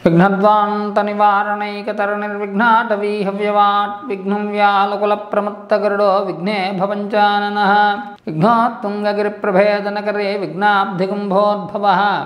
విఘ్నద్వాంతనివారణైకతరణిర్విఘ్నాటవీ హవ్యవాట్ విఘ్నం వ్యాలకుల ప్రమత్తగరుడో విఘ్నే భవంచానన విఘ్నోత్తుంగగిరిప్రభేదనకరే విఘ్నాబ్ధికుంభోద్భవ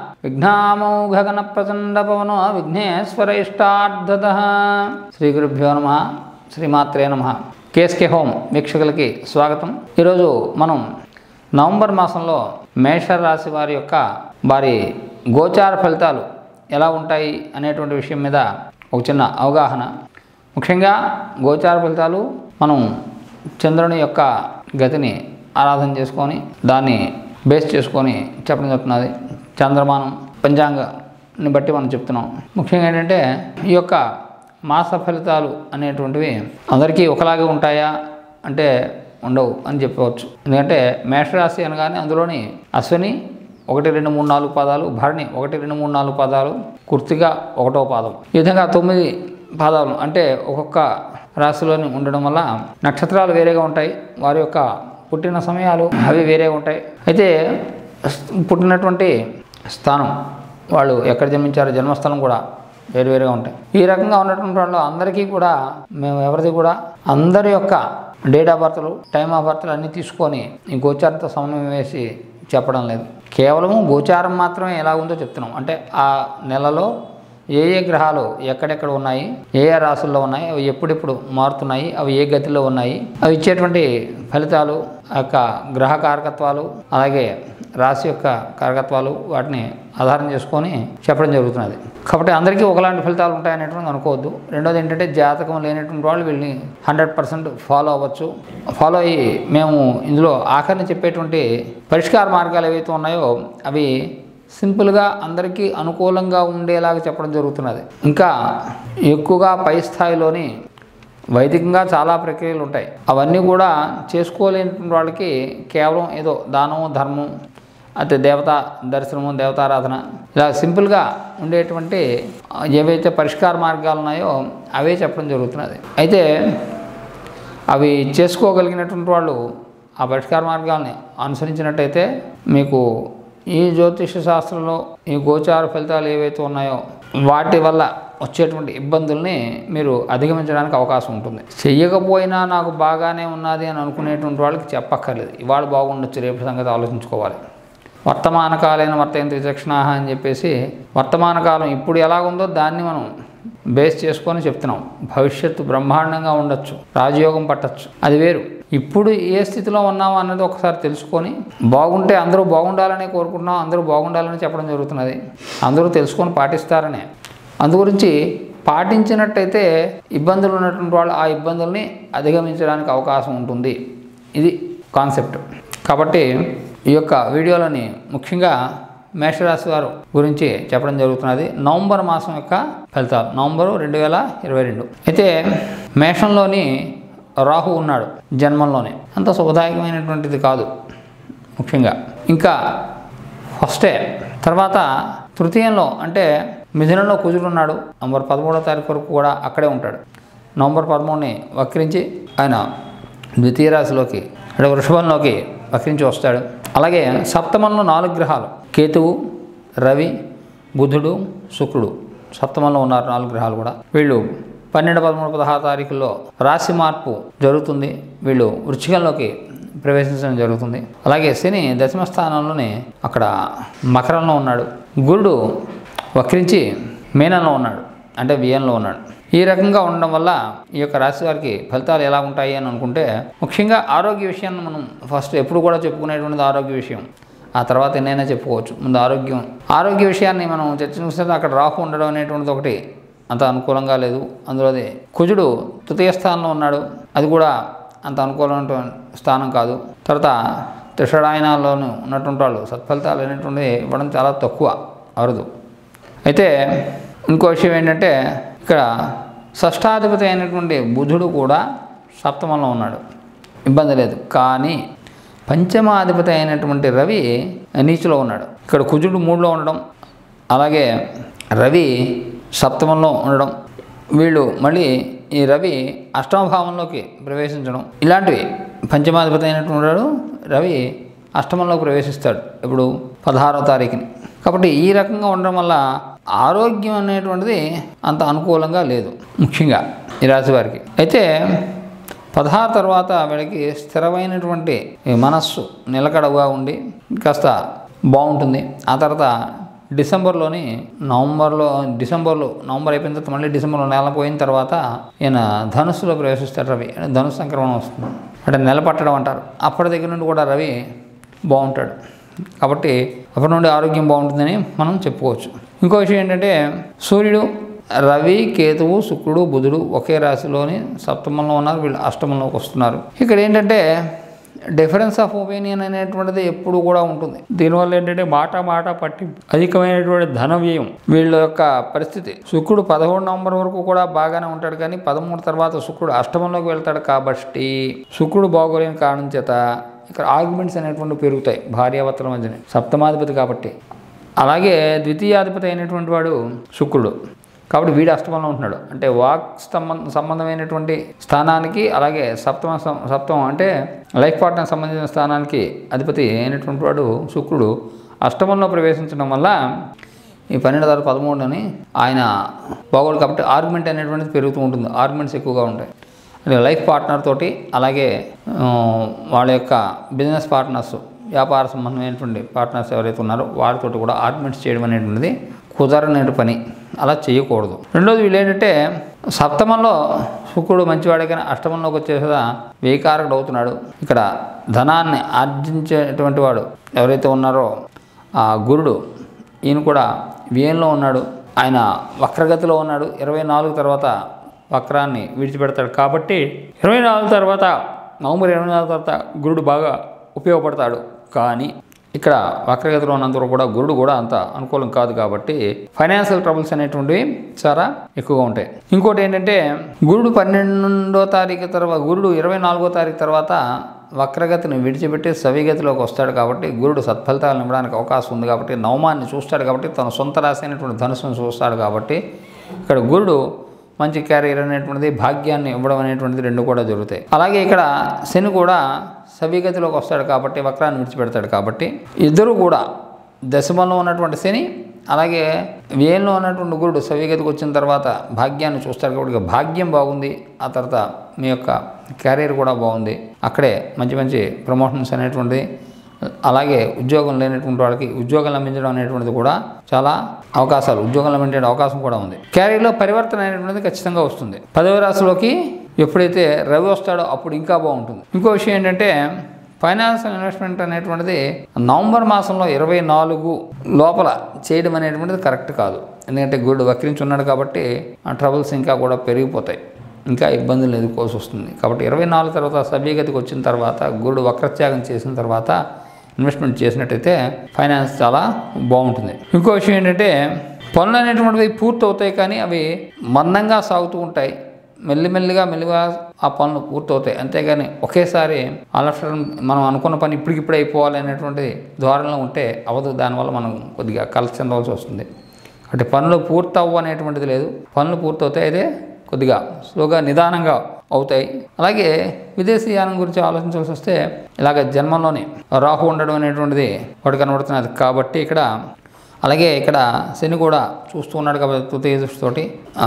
విఘ్నామౌఘగణ ప్రచండ పవనో విఘ్నేశ్వరైష్టార్థద శ్రీ గురుభ్యో నమ శ్రీమాత్రే నమ కేఎస్కే హోమ్ వీక్షకులకి స్వాగతం ఈరోజు మనం నవంబర్ మాసంలో మేషరాశి వారి యొక్క వారి గోచార ఫలితాలు ఎలా ఉంటాయి అనేటువంటి విషయం మీద ఒక చిన్న అవగాహన ముఖ్యంగా గోచార ఫలితాలు మనం చంద్రుని యొక్క గతిని ఆరాధన చేసుకొని దాన్ని బేస్ చేసుకొని చెప్పడం జరుగుతున్నది చంద్రమానం పంచాంగాన్ని బట్టి మనం చెప్తున్నాం ముఖ్యంగా ఏంటంటే ఈ యొక్క మాస ఫలితాలు అనేటువంటివి అందరికీ ఒకలాగే ఉంటాయా అంటే ఉండవు అని చెప్పవచ్చు ఎందుకంటే మేషరాశి అనగానే అందులోని అశ్విని ఒకటి రెండు మూడు నాలుగు పాదాలు భరణి ఒకటి రెండు మూడు నాలుగు పాదాలు కుర్తిగా ఒకటో పాదం ఈ విధంగా తొమ్మిది పాదాలు అంటే ఒక్కొక్క రాశిలోని ఉండడం వల్ల నక్షత్రాలు వేరేగా ఉంటాయి వారి యొక్క పుట్టిన సమయాలు అవి వేరే ఉంటాయి అయితే పుట్టినటువంటి స్థానం వాళ్ళు ఎక్కడ జన్మించారో జన్మస్థలం కూడా వేరువేరుగా ఉంటాయి ఈ రకంగా ఉన్నటువంటి వాళ్ళు అందరికీ కూడా మేము ఎవరిది కూడా అందరి యొక్క డేట్ ఆఫ్ బర్త్లు టైమ్ ఆఫ్ బర్త్లు అన్నీ తీసుకొని ఈ గోచారంతో సమన్వయం వేసి చెప్పడం లేదు కేవలము గోచారం మాత్రమే ఎలా ఉందో చెప్తున్నాం అంటే ఆ నెలలో ఏ ఏ గ్రహాలు ఎక్కడెక్కడ ఉన్నాయి ఏ ఏ రాసుల్లో ఉన్నాయి అవి ఎప్పుడెప్పుడు మారుతున్నాయి అవి ఏ గతిలో ఉన్నాయి అవి ఇచ్చేటువంటి ఫలితాలు ఆ యొక్క గ్రహ కారకత్వాలు అలాగే రాశి యొక్క కారకత్వాలు వాటిని ఆధారం చేసుకొని చెప్పడం జరుగుతున్నది కాబట్టి అందరికీ ఒకలాంటి ఫలితాలు ఉంటాయనేటువంటి అనుకోవద్దు రెండోది ఏంటంటే జాతకం లేనటువంటి వాళ్ళు వీళ్ళని హండ్రెడ్ పర్సెంట్ ఫాలో అవ్వచ్చు ఫాలో అయ్యి మేము ఇందులో ఆఖరిని చెప్పేటువంటి పరిష్కార మార్గాలు ఏవైతే ఉన్నాయో అవి సింపుల్గా అందరికీ అనుకూలంగా ఉండేలాగా చెప్పడం జరుగుతున్నది ఇంకా ఎక్కువగా పై స్థాయిలోని వైదికంగా చాలా ప్రక్రియలు ఉంటాయి అవన్నీ కూడా చేసుకోలేని వాళ్ళకి కేవలం ఏదో దానము ధర్మం అయితే దేవతా దర్శనము దేవతారాధన ఇలా సింపుల్గా ఉండేటువంటి ఏవైతే పరిష్కార మార్గాలు ఉన్నాయో అవే చెప్పడం జరుగుతున్నది అయితే అవి చేసుకోగలిగినటువంటి వాళ్ళు ఆ పరిష్కార మార్గాల్ని అనుసరించినట్టయితే మీకు ఈ జ్యోతిష శాస్త్రంలో ఈ గోచార ఫలితాలు ఏవైతే ఉన్నాయో వాటి వల్ల వచ్చేటువంటి ఇబ్బందుల్ని మీరు అధిగమించడానికి అవకాశం ఉంటుంది చెయ్యకపోయినా నాకు బాగానే ఉన్నది అని అనుకునేటువంటి వాళ్ళకి చెప్పక్కర్లేదు ఇవాళ బాగుండొచ్చు రేపు సంగతి ఆలోచించుకోవాలి వర్తమాన కాలైన వర్తయంత్ర విచక్షణ అని చెప్పేసి వర్తమాన కాలం ఇప్పుడు ఎలాగుందో దాన్ని మనం బేస్ చేసుకొని చెప్తున్నాం భవిష్యత్తు బ్రహ్మాండంగా ఉండొచ్చు రాజయోగం పట్టచ్చు అది వేరు ఇప్పుడు ఏ స్థితిలో ఉన్నామో అన్నది ఒకసారి తెలుసుకొని బాగుంటే అందరూ బాగుండాలని కోరుకుంటున్నాం అందరూ బాగుండాలని చెప్పడం జరుగుతున్నది అందరూ తెలుసుకొని పాటిస్తారనే అందుగురించి పాటించినట్టయితే ఇబ్బందులు ఉన్నటువంటి వాళ్ళు ఆ ఇబ్బందుల్ని అధిగమించడానికి అవకాశం ఉంటుంది ఇది కాన్సెప్ట్ కాబట్టి ఈ యొక్క వీడియోలోని ముఖ్యంగా మేషరాశి వారు గురించి చెప్పడం జరుగుతున్నది నవంబర్ మాసం యొక్క ఫలితాలు నవంబరు రెండు వేల ఇరవై రెండు అయితే మేషంలోని రాహు ఉన్నాడు జన్మంలోనే అంత శుభదాయకమైనటువంటిది కాదు ముఖ్యంగా ఇంకా ఫస్టే తర్వాత తృతీయంలో అంటే మిథునంలో కుజుడు ఉన్నాడు నవంబర్ పదమూడో తారీఖు వరకు కూడా అక్కడే ఉంటాడు నవంబర్ పదమూడుని వక్రించి ఆయన ద్వితీయ రాశిలోకి అంటే వృషభంలోకి వక్రించి వస్తాడు అలాగే సప్తమంలో నాలుగు గ్రహాలు కేతువు రవి బుధుడు శుక్రుడు సప్తమంలో ఉన్నారు నాలుగు గ్రహాలు కూడా వీళ్ళు పన్నెండు పదమూడు పదహారు తారీఖుల్లో రాశి మార్పు జరుగుతుంది వీళ్ళు వృచ్చికంలోకి ప్రవేశించడం జరుగుతుంది అలాగే శని దశమ స్థానంలోనే అక్కడ మకరంలో ఉన్నాడు గురుడు వక్రించి మీనంలో ఉన్నాడు అంటే వ్యయంలో ఉన్నాడు ఈ రకంగా ఉండడం వల్ల ఈ యొక్క రాశి వారికి ఫలితాలు ఎలా ఉంటాయి అని అనుకుంటే ముఖ్యంగా ఆరోగ్య విషయాన్ని మనం ఫస్ట్ ఎప్పుడు కూడా చెప్పుకునేటువంటిది ఆరోగ్య విషయం ఆ తర్వాత ఎన్నైనా చెప్పుకోవచ్చు ముందు ఆరోగ్యం ఆరోగ్య విషయాన్ని మనం చర్చించితే అక్కడ రాహు ఉండడం అనేటువంటిది ఒకటి అంత అనుకూలంగా లేదు అందులోది కుజుడు తృతీయ స్థానంలో ఉన్నాడు అది కూడా అంత అనుకూలమైన స్థానం కాదు తర్వాత త్రిషడాయనాల్లోనూ ఉన్నటువంటి వాళ్ళు సత్ఫలితాలు అనేటువంటివి ఇవ్వడం చాలా తక్కువ అరుదు అయితే ఇంకో విషయం ఏంటంటే ఇక్కడ షష్టాధిపతి అయినటువంటి బుధుడు కూడా సప్తమంలో ఉన్నాడు ఇబ్బంది లేదు కానీ పంచమాధిపతి అయినటువంటి రవి నీచులో ఉన్నాడు ఇక్కడ కుజుడు మూడులో ఉండడం అలాగే రవి సప్తమంలో ఉండడం వీళ్ళు మళ్ళీ ఈ రవి అష్టమ భావంలోకి ప్రవేశించడం ఇలాంటివి పంచమాధిపతి అయినటువంటి వాడు రవి అష్టమంలోకి ప్రవేశిస్తాడు ఇప్పుడు పదహారో తారీఖుని కాబట్టి ఈ రకంగా ఉండడం వల్ల ఆరోగ్యం అనేటువంటిది అంత అనుకూలంగా లేదు ముఖ్యంగా ఈ రాశి వారికి అయితే పదహారు తర్వాత వీళ్ళకి స్థిరమైనటువంటి ఈ మనస్సు నిలకడగా ఉండి కాస్త బాగుంటుంది ఆ తర్వాత డిసెంబర్లోని నవంబర్లో డిసెంబర్లో నవంబర్ అయిపోయిన తర్వాత మళ్ళీ డిసెంబర్లో నెల పోయిన తర్వాత ఈయన ధనుస్సులో ప్రవేశిస్తాడు రవి అంటే ధనుసు సంక్రమణం వస్తుంది అంటే నెల పట్టడం అంటారు అప్పటి దగ్గర నుండి కూడా రవి బాగుంటాడు కాబట్టి అప్పటి నుండి ఆరోగ్యం బాగుంటుందని మనం చెప్పుకోవచ్చు ఇంకో విషయం ఏంటంటే సూర్యుడు రవి కేతువు శుక్రుడు బుధుడు ఒకే రాశిలోని సప్తమంలో ఉన్నారు వీళ్ళు అష్టమంలోకి వస్తున్నారు ఇక్కడ ఏంటంటే డిఫరెన్స్ ఆఫ్ ఒపీనియన్ అనేటువంటిది ఎప్పుడు కూడా ఉంటుంది దీనివల్ల ఏంటంటే మాట మాట పట్టి అధికమైనటువంటి ధన వ్యయం వీళ్ళ యొక్క పరిస్థితి శుక్రుడు పదకొండు నవంబర్ వరకు కూడా బాగానే ఉంటాడు కానీ పదమూడు తర్వాత శుక్రుడు అష్టమంలోకి వెళ్తాడు కాబట్టి శుక్రుడు బాగోలేని కారణం చేత ఇక్కడ ఆర్గ్యుమెంట్స్ అనేటువంటి పెరుగుతాయి భార్యాభర్తల మధ్యనే సప్తమాధిపతి కాబట్టి అలాగే ద్వితీయాధిపతి అయినటువంటి వాడు శుక్రుడు కాబట్టి వీడు అష్టమంలో ఉంటున్నాడు అంటే వాక్ సంబంధ సంబంధమైనటువంటి స్థానానికి అలాగే సప్తమ సం- సప్తమం అంటే లైఫ్ పార్ట్నర్ సంబంధించిన స్థానానికి అధిపతి అయినటువంటి వాడు శుక్రుడు అష్టమంలో ప్రవేశించడం వల్ల ఈ పన్నెండు తర్వాత పదమూడుని ఆయన బాగోడు కాబట్టి ఆర్గ్యుమెంట్ అనేటువంటిది పెరుగుతూ ఉంటుంది ఆర్గ్యుమెంట్స్ ఎక్కువగా ఉంటాయి అంటే లైఫ్ పార్ట్నర్ తోటి అలాగే ఆ, వాళ్ళ యొక్క బిజినెస్ పార్ట్నర్స్ వ్యాపార సంబంధమైనటువంటి పార్ట్నర్స్ ఎవరైతే ఉన్నారో వారితోటి కూడా ఆర్గ్యుమెంట్స్ చేయడం అనేటువంటిది కుదరనేటి పని అలా చేయకూడదు రెండోది వీళ్ళు ఏంటంటే సప్తమంలో శుక్రుడు మంచివాడే కానీ అష్టమంలోకి వచ్చేసా వేకారకుడు అవుతున్నాడు ఇక్కడ ధనాన్ని ఆర్జించేటువంటి వాడు ఎవరైతే ఉన్నారో ఆ గురుడు ఈయన కూడా వ్యయంలో ఉన్నాడు ఆయన వక్రగతిలో ఉన్నాడు ఇరవై నాలుగు తర్వాత వక్రాన్ని విడిచిపెడతాడు కాబట్టి ఇరవై నాలుగు తర్వాత నవంబర్ ఇరవై నాలుగు తర్వాత గురుడు బాగా ఉపయోగపడతాడు కానీ ఇక్కడ వక్రగతిలో ఉన్నంత కూడా గురుడు కూడా అంత అనుకూలం కాదు కాబట్టి ఫైనాన్షియల్ ట్రబుల్స్ అనేటువంటివి చాలా ఎక్కువగా ఉంటాయి ఇంకోటి ఏంటంటే గురుడు పన్నెండో తారీఖు తర్వాత గురుడు ఇరవై నాలుగో తారీఖు తర్వాత వక్రగతిని విడిచిపెట్టి సవిగతిలోకి వస్తాడు కాబట్టి గురుడు సత్ఫలితాలను ఇవ్వడానికి అవకాశం ఉంది కాబట్టి నవమాన్ని చూస్తాడు కాబట్టి తన సొంత రాశి అయినటువంటి ధనుసును చూస్తాడు కాబట్టి ఇక్కడ గురుడు మంచి క్యారియర్ అనేటువంటిది భాగ్యాన్ని ఇవ్వడం అనేటువంటిది రెండు కూడా జరుగుతాయి అలాగే ఇక్కడ శని కూడా సవిగతిలోకి వస్తాడు కాబట్టి వక్రాన్ని విడిచిపెడతాడు కాబట్టి ఇద్దరు కూడా దశమంలో ఉన్నటువంటి శని అలాగే వ్యయంలో ఉన్నటువంటి గురుడు సవిగతికి వచ్చిన తర్వాత భాగ్యాన్ని చూస్తాడు కాబట్టి ఇక భాగ్యం బాగుంది ఆ తర్వాత మీ యొక్క క్యారియర్ కూడా బాగుంది అక్కడే మంచి మంచి ప్రమోషన్స్ అనేటువంటిది అలాగే ఉద్యోగం లేనటువంటి వాళ్ళకి ఉద్యోగం లభించడం అనేటువంటిది కూడా చాలా అవకాశాలు ఉద్యోగం లభించే అవకాశం కూడా ఉంది క్యారియర్లో పరివర్తన అనేటువంటిది ఖచ్చితంగా వస్తుంది పదవ రాశిలోకి ఎప్పుడైతే రవి వస్తాడో అప్పుడు ఇంకా బాగుంటుంది ఇంకో విషయం ఏంటంటే ఫైనాన్షియల్ ఇన్వెస్ట్మెంట్ అనేటువంటిది నవంబర్ మాసంలో ఇరవై నాలుగు లోపల చేయడం అనేటువంటిది కరెక్ట్ కాదు ఎందుకంటే గురుడు వక్రించి ఉన్నాడు కాబట్టి ఆ ట్రబుల్స్ ఇంకా కూడా పెరిగిపోతాయి ఇంకా ఇబ్బందులు ఎదుర్కోవాల్సి వస్తుంది కాబట్టి ఇరవై నాలుగు తర్వాత సభ్యగతికి వచ్చిన తర్వాత గురుడు వక్రత్యాగం చేసిన తర్వాత ఇన్వెస్ట్మెంట్ చేసినట్టయితే ఫైనాన్స్ చాలా బాగుంటుంది ఇంకో విషయం ఏంటంటే పనులు అనేటువంటివి పూర్తి అవుతాయి కానీ అవి మందంగా సాగుతూ ఉంటాయి మెల్లిమెల్లిగా మెల్లిగా ఆ పనులు పూర్తవుతాయి అంతేగాని ఒకేసారి ఆలఫ్టర్ మనం అనుకున్న పని ఇప్పటికిప్పుడు అయిపోవాలి అనేటువంటి ధోరణిలో ఉంటే అవదు దానివల్ల మనం కొద్దిగా కలసి చెందవలసి వస్తుంది అంటే పనులు పూర్తవ్వు అనేటువంటిది లేదు పనులు పూర్తవుతాయి అయితే కొద్దిగా స్లోగా నిదానంగా అవుతాయి అలాగే విదేశీయానం గురించి ఆలోచించాల్సి వస్తే ఇలాగ జన్మంలోని రాహు ఉండడం అనేటువంటిది వాడు కనబడుతున్నది కాబట్టి ఇక్కడ అలాగే ఇక్కడ శని కూడా చూస్తూ ఉన్నాడు కాబట్టి తృతీయ దృష్టితోటి ఆ,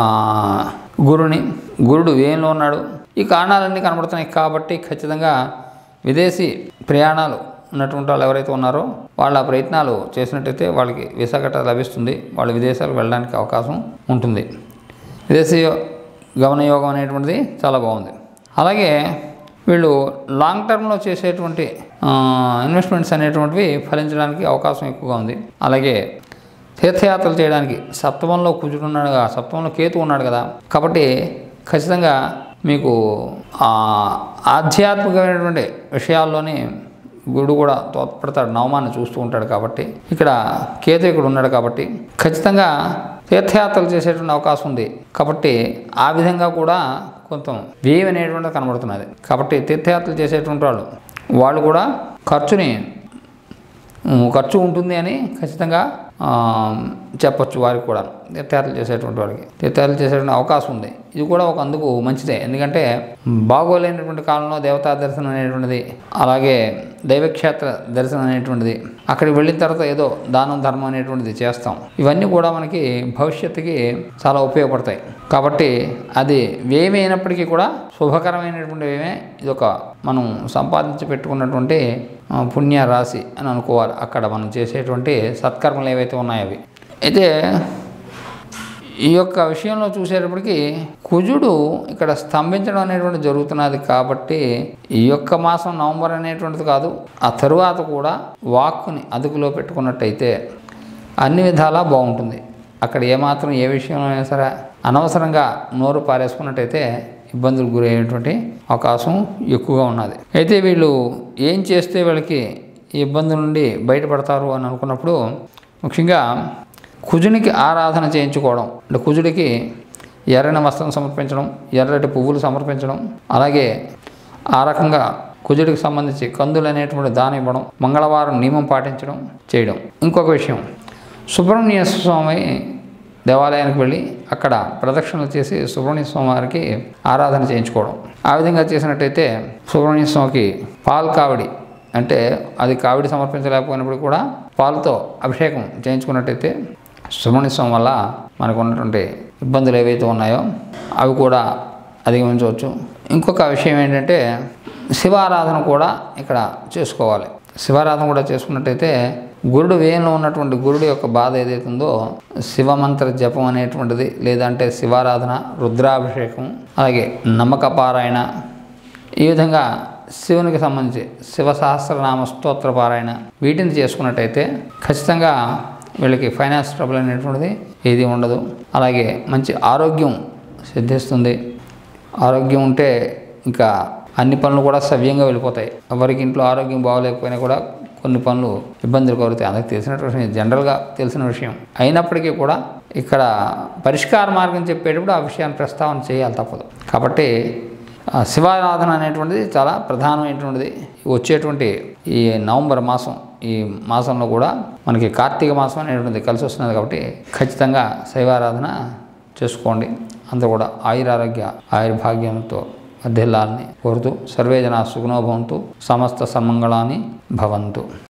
గురుని గురుడు వేయంలో ఉన్నాడు ఈ కారణాలన్నీ కనబడుతున్నాయి కాబట్టి ఖచ్చితంగా విదేశీ ప్రయాణాలు ఉన్నటువంటి వాళ్ళు ఎవరైతే ఉన్నారో వాళ్ళ ప్రయత్నాలు చేసినట్టయితే వాళ్ళకి వీసా గట్రా లభిస్తుంది వాళ్ళు విదేశాలకు వెళ్ళడానికి అవకాశం ఉంటుంది విదేశీ గమనయోగం అనేటువంటిది చాలా బాగుంది అలాగే వీళ్ళు లాంగ్ టర్మ్లో చేసేటువంటి ఆ, ఇన్వెస్ట్మెంట్స్ అనేటువంటివి ఫలించడానికి అవకాశం ఎక్కువగా ఉంది అలాగే తీర్థయాత్రలు చేయడానికి సప్తమంలో కుజుడున్నాడు కదా సప్తమంలో కేతు ఉన్నాడు కదా కాబట్టి ఖచ్చితంగా మీకు ఆ, ఆధ్యాత్మికమైనటువంటి విషయాల్లోని గురుడు కూడా తోడ్పడతాడు నవమాన్ని చూస్తూ ఉంటాడు కాబట్టి ఇక్కడ కేతు ఇక్కడ ఉన్నాడు కాబట్టి ఖచ్చితంగా తీర్థయాత్రలు చేసేటువంటి అవకాశం ఉంది కాబట్టి ఆ విధంగా కూడా కొంత వ్యయం అనేటువంటిది కనబడుతున్నది కాబట్టి తీర్థయాత్రలు చేసేటువంటి వాళ్ళు వాళ్ళు కూడా ఖర్చుని ఉమ్, ఖర్చు ఉంటుంది అని ఖచ్చితంగా ఆ, చెప్పొచ్చు వారికి కూడా తీర్థయాత్రలు చేసేటువంటి వారికి తీర్థయాత్రలు చేసేటువంటి అవకాశం ఉంది ఇది కూడా ఒక అందుకు మంచిదే ఎందుకంటే బాగోలేనటువంటి కాలంలో దేవతా దర్శనం అనేటువంటిది అలాగే దైవక్షేత్ర దర్శనం అనేటువంటిది అక్కడికి వెళ్ళిన తర్వాత ఏదో దానం ధర్మం అనేటువంటిది చేస్తాం ఇవన్నీ కూడా మనకి భవిష్యత్తుకి చాలా ఉపయోగపడతాయి కాబట్టి అది వ్యయమే అయినప్పటికీ కూడా శుభకరమైనటువంటి వ్యయమే ఇది ఒక మనం సంపాదించి పెట్టుకున్నటువంటి ఆ, పుణ్య రాశి అని అనుకోవాలి అక్కడ మనం చేసేటువంటి సత్కర్మలు ఏవైతే ఉన్నాయో అవి అయితే ఈ యొక్క విషయంలో చూసేటప్పటికి కుజుడు ఇక్కడ స్తంభించడం అనేటువంటి జరుగుతున్నది కాబట్టి ఈ యొక్క మాసం నవంబర్ అనేటువంటిది కాదు ఆ తరువాత కూడా వాక్కుని అదుపులో పెట్టుకున్నట్టయితే అన్ని విధాలా బాగుంటుంది అక్కడ ఏమాత్రం ఏ విషయంలో అయినా సరే అనవసరంగా నోరు పారేసుకున్నట్టయితే ఇబ్బందులు గురయ్యేటువంటి అవకాశం ఎక్కువగా ఉన్నది అయితే వీళ్ళు ఏం చేస్తే వీళ్ళకి ఈ ఇబ్బందుల నుండి బయటపడతారు అని అనుకున్నప్పుడు ముఖ్యంగా కుజునికి ఆరాధన చేయించుకోవడం అంటే కుజుడికి ఎర్రని వస్త్రం సమర్పించడం ఎర్రటి పువ్వులు సమర్పించడం అలాగే ఆ రకంగా కుజుడికి సంబంధించి కందులు అనేటువంటి దానం ఇవ్వడం మంగళవారం నియమం పాటించడం చేయడం ఇంకొక విషయం సుబ్రహ్మణ్య స్వామి దేవాలయానికి వెళ్ళి అక్కడ ప్రదక్షిణలు చేసి సుబ్రహ్మణ్య స్వామి వారికి ఆరాధన చేయించుకోవడం ఆ విధంగా చేసినట్టయితే సుబ్రహ్మణ్య స్వామికి పాలు కావిడి అంటే అది కావిడి సమర్పించలేకపోయినప్పుడు కూడా పాలతో అభిషేకం చేయించుకున్నట్టయితే సుబ్రహ్మణ్య స్వామి వల్ల మనకు ఉన్నటువంటి ఇబ్బందులు ఏవైతే ఉన్నాయో అవి కూడా అధిగమించవచ్చు ఇంకొక విషయం ఏంటంటే శివారాధన కూడా ఇక్కడ చేసుకోవాలి శివారాధన కూడా చేసుకున్నట్టయితే గురుడు వేయంలో ఉన్నటువంటి గురుడు యొక్క బాధ ఏదైతే ఉందో శివమంత్ర జపం అనేటువంటిది లేదంటే శివారాధన రుద్రాభిషేకం అలాగే నమ్మక పారాయణ ఈ విధంగా శివునికి సంబంధించి శివ సహస్రనామ స్తోత్ర పారాయణ వీటిని చేసుకున్నట్టయితే ఖచ్చితంగా వీళ్ళకి ఫైనాన్స్ ట్రబుల్ అనేటువంటిది ఏది ఉండదు అలాగే మంచి ఆరోగ్యం సిద్ధిస్తుంది ఆరోగ్యం ఉంటే ఇంకా అన్ని పనులు కూడా సవ్యంగా వెళ్ళిపోతాయి ఎవరికి ఇంట్లో ఆరోగ్యం బాగోలేకపోయినా కూడా కొన్ని పనులు ఇబ్బందులు కలుగుతాయి అందరికి తెలిసినటువంటి విషయం జనరల్గా తెలిసిన విషయం అయినప్పటికీ కూడా ఇక్కడ పరిష్కార మార్గం చెప్పేటప్పుడు ఆ విషయాన్ని ప్రస్తావన చేయాలి తప్పదు కాబట్టి ఆ శివారాధన అనేటువంటిది చాలా ప్రధానమైనటువంటిది వచ్చేటువంటి ఈ నవంబర్ మాసం ఈ మాసంలో కూడా మనకి కార్తీక మాసం అనేటువంటిది కలిసి వస్తున్నది కాబట్టి ఖచ్చితంగా శైవారాధన చేసుకోండి అందరూ కూడా ఆయురారోగ్య ఆయుర్భాగ్యంతో వర్ధిల్లాలని కోరుతూ సర్వే జన సుగుణోభవంతు సమస్త సన్మంగళాన్ని భవంతు